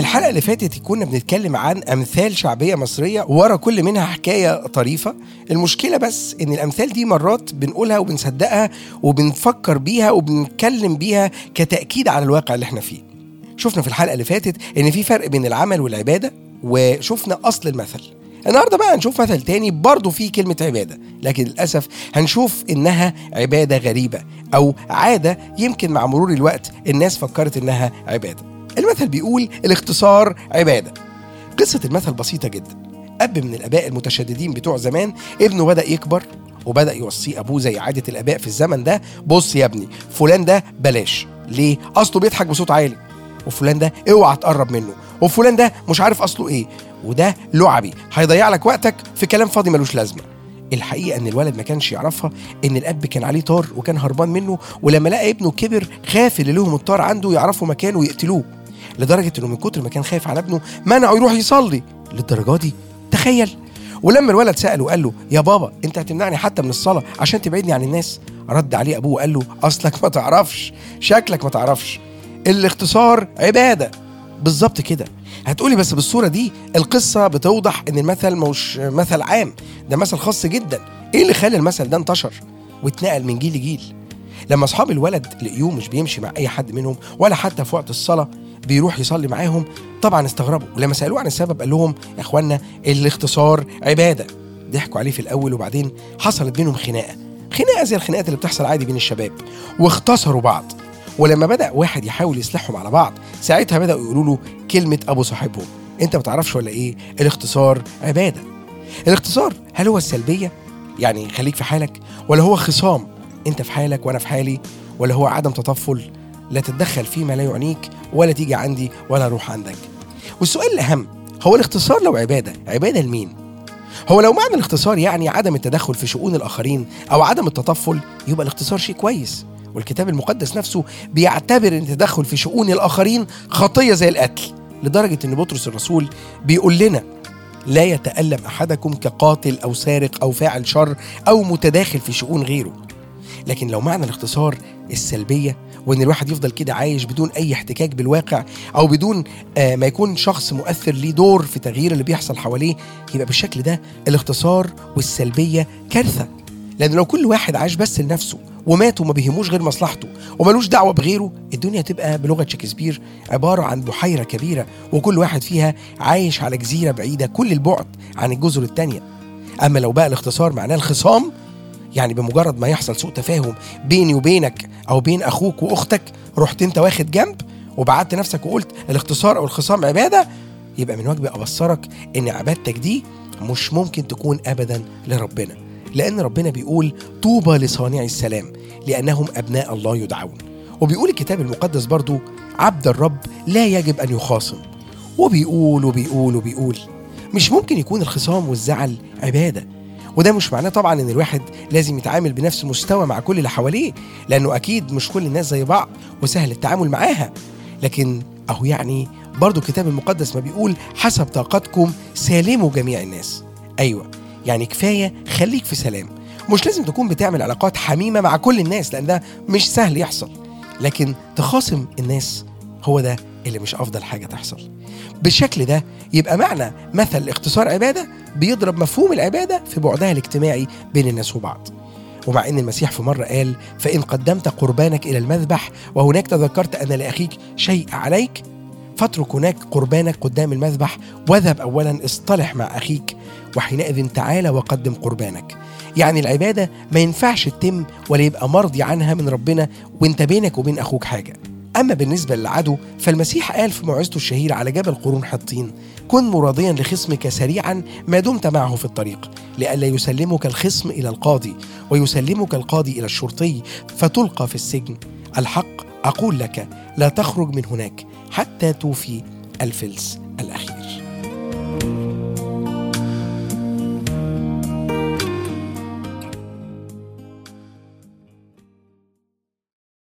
الحلقة اللي فاتت كنا بنتكلم عن أمثال شعبية مصرية ورا كل منها حكاية طريفة المشكلة بس إن الأمثال دي مرات بنقولها وبنصدقها وبنفكر بيها وبنتكلم بيها كتأكيد على الواقع اللي احنا فيه شفنا في الحلقة اللي فاتت إن في فرق بين العمل والعبادة وشفنا أصل المثل النهارده بقى هنشوف مثل تاني برضه فيه كلمة عبادة لكن للأسف هنشوف إنها عبادة غريبة أو عادة يمكن مع مرور الوقت الناس فكرت إنها عبادة المثل بيقول الاختصار عبادة قصة المثل بسيطة جدا أب من الآباء المتشددين بتوع زمان ابنه بدأ يكبر وبدأ يوصيه أبوه زي عادة الآباء في الزمن ده بص يا ابني فلان ده بلاش ليه؟ أصله بيضحك بصوت عالي وفلان ده اوعى تقرب منه وفلان ده مش عارف اصله ايه وده لعبي هيضيع لك وقتك في كلام فاضي ملوش لازمه الحقيقه ان الولد ما كانش يعرفها ان الاب كان عليه طار وكان هربان منه ولما لقى ابنه كبر خاف اللي لهم الطار عنده يعرفوا مكانه ويقتلوه لدرجه انه من كتر ما كان خايف على ابنه منعه يروح يصلي للدرجه دي تخيل ولما الولد ساله قال له يا بابا انت هتمنعني حتى من الصلاه عشان تبعدني عن الناس رد عليه ابوه وقال له اصلك ما تعرفش شكلك ما تعرفش الاختصار عباده بالظبط كده هتقولي بس بالصوره دي القصه بتوضح ان المثل مش مثل عام ده مثل خاص جدا ايه اللي خلى المثل ده انتشر واتنقل من جيل لجيل لما اصحاب الولد لقيوه مش بيمشي مع اي حد منهم ولا حتى في وقت الصلاه بيروح يصلي معاهم طبعا استغربوا ولما سالوه عن السبب قال لهم يا اخوانا الاختصار عباده ضحكوا عليه في الاول وبعدين حصلت بينهم خناقه خناقه زي الخناقات اللي بتحصل عادي بين الشباب واختصروا بعض ولما بدا واحد يحاول يصلحهم على بعض ساعتها بداوا يقولوا له كلمه ابو صاحبهم انت ما تعرفش ولا ايه الاختصار عباده الاختصار هل هو السلبيه يعني خليك في حالك ولا هو خصام انت في حالك وانا في حالي ولا هو عدم تطفل لا تتدخل فيما لا يعنيك ولا تيجي عندي ولا اروح عندك والسؤال الاهم هو الاختصار لو عباده عباده لمين هو لو معنى الاختصار يعني عدم التدخل في شؤون الاخرين او عدم التطفل يبقى الاختصار شيء كويس والكتاب المقدس نفسه بيعتبر ان التدخل في شؤون الاخرين خطيه زي القتل لدرجه ان بطرس الرسول بيقول لنا لا يتألم أحدكم كقاتل أو سارق أو فاعل شر أو متداخل في شؤون غيره لكن لو معنى الاختصار السلبية وإن الواحد يفضل كده عايش بدون أي احتكاك بالواقع أو بدون آه ما يكون شخص مؤثر ليه دور في تغيير اللي بيحصل حواليه يبقى بالشكل ده الاختصار والسلبية كارثة لأن لو كل واحد عاش بس لنفسه ومات وما بيهموش غير مصلحته وملوش دعوة بغيره الدنيا تبقى بلغة شكسبير عبارة عن بحيرة كبيرة وكل واحد فيها عايش على جزيرة بعيدة كل البعد عن الجزر التانية أما لو بقى الاختصار معناه الخصام يعني بمجرد ما يحصل سوء تفاهم بيني وبينك أو بين أخوك وأختك رحت أنت واخد جنب وبعدت نفسك وقلت الاختصار أو الخصام عبادة يبقى من واجبي أبصرك إن عبادتك دي مش ممكن تكون أبدا لربنا لأن ربنا بيقول طوبى لصانعي السلام لأنهم أبناء الله يدعون وبيقول الكتاب المقدس برضو عبد الرب لا يجب أن يخاصم وبيقول وبيقول وبيقول مش ممكن يكون الخصام والزعل عبادة وده مش معناه طبعا ان الواحد لازم يتعامل بنفس مستوى مع كل اللي حواليه لانه اكيد مش كل الناس زي بعض وسهل التعامل معاها لكن اهو يعني برضو الكتاب المقدس ما بيقول حسب طاقتكم سالموا جميع الناس ايوه يعني كفايه خليك في سلام مش لازم تكون بتعمل علاقات حميمه مع كل الناس لان ده مش سهل يحصل لكن تخاصم الناس هو ده اللي مش افضل حاجه تحصل بالشكل ده يبقى معنى مثل اختصار عباده بيضرب مفهوم العباده في بعدها الاجتماعي بين الناس وبعض ومع ان المسيح في مره قال فان قدمت قربانك الى المذبح وهناك تذكرت ان لاخيك شيء عليك فاترك هناك قربانك قدام المذبح واذهب اولا اصطلح مع اخيك وحينئذ تعالى وقدم قربانك يعني العبادة ما ينفعش تتم ولا يبقى مرضي عنها من ربنا وانت بينك وبين أخوك حاجة أما بالنسبة للعدو فالمسيح قال في موعظته الشهيرة على جبل قرون حطين كن مراضيا لخصمك سريعا ما دمت معه في الطريق لئلا يسلمك الخصم إلى القاضي ويسلمك القاضي إلى الشرطي فتلقى في السجن الحق أقول لك لا تخرج من هناك حتى توفي الفلس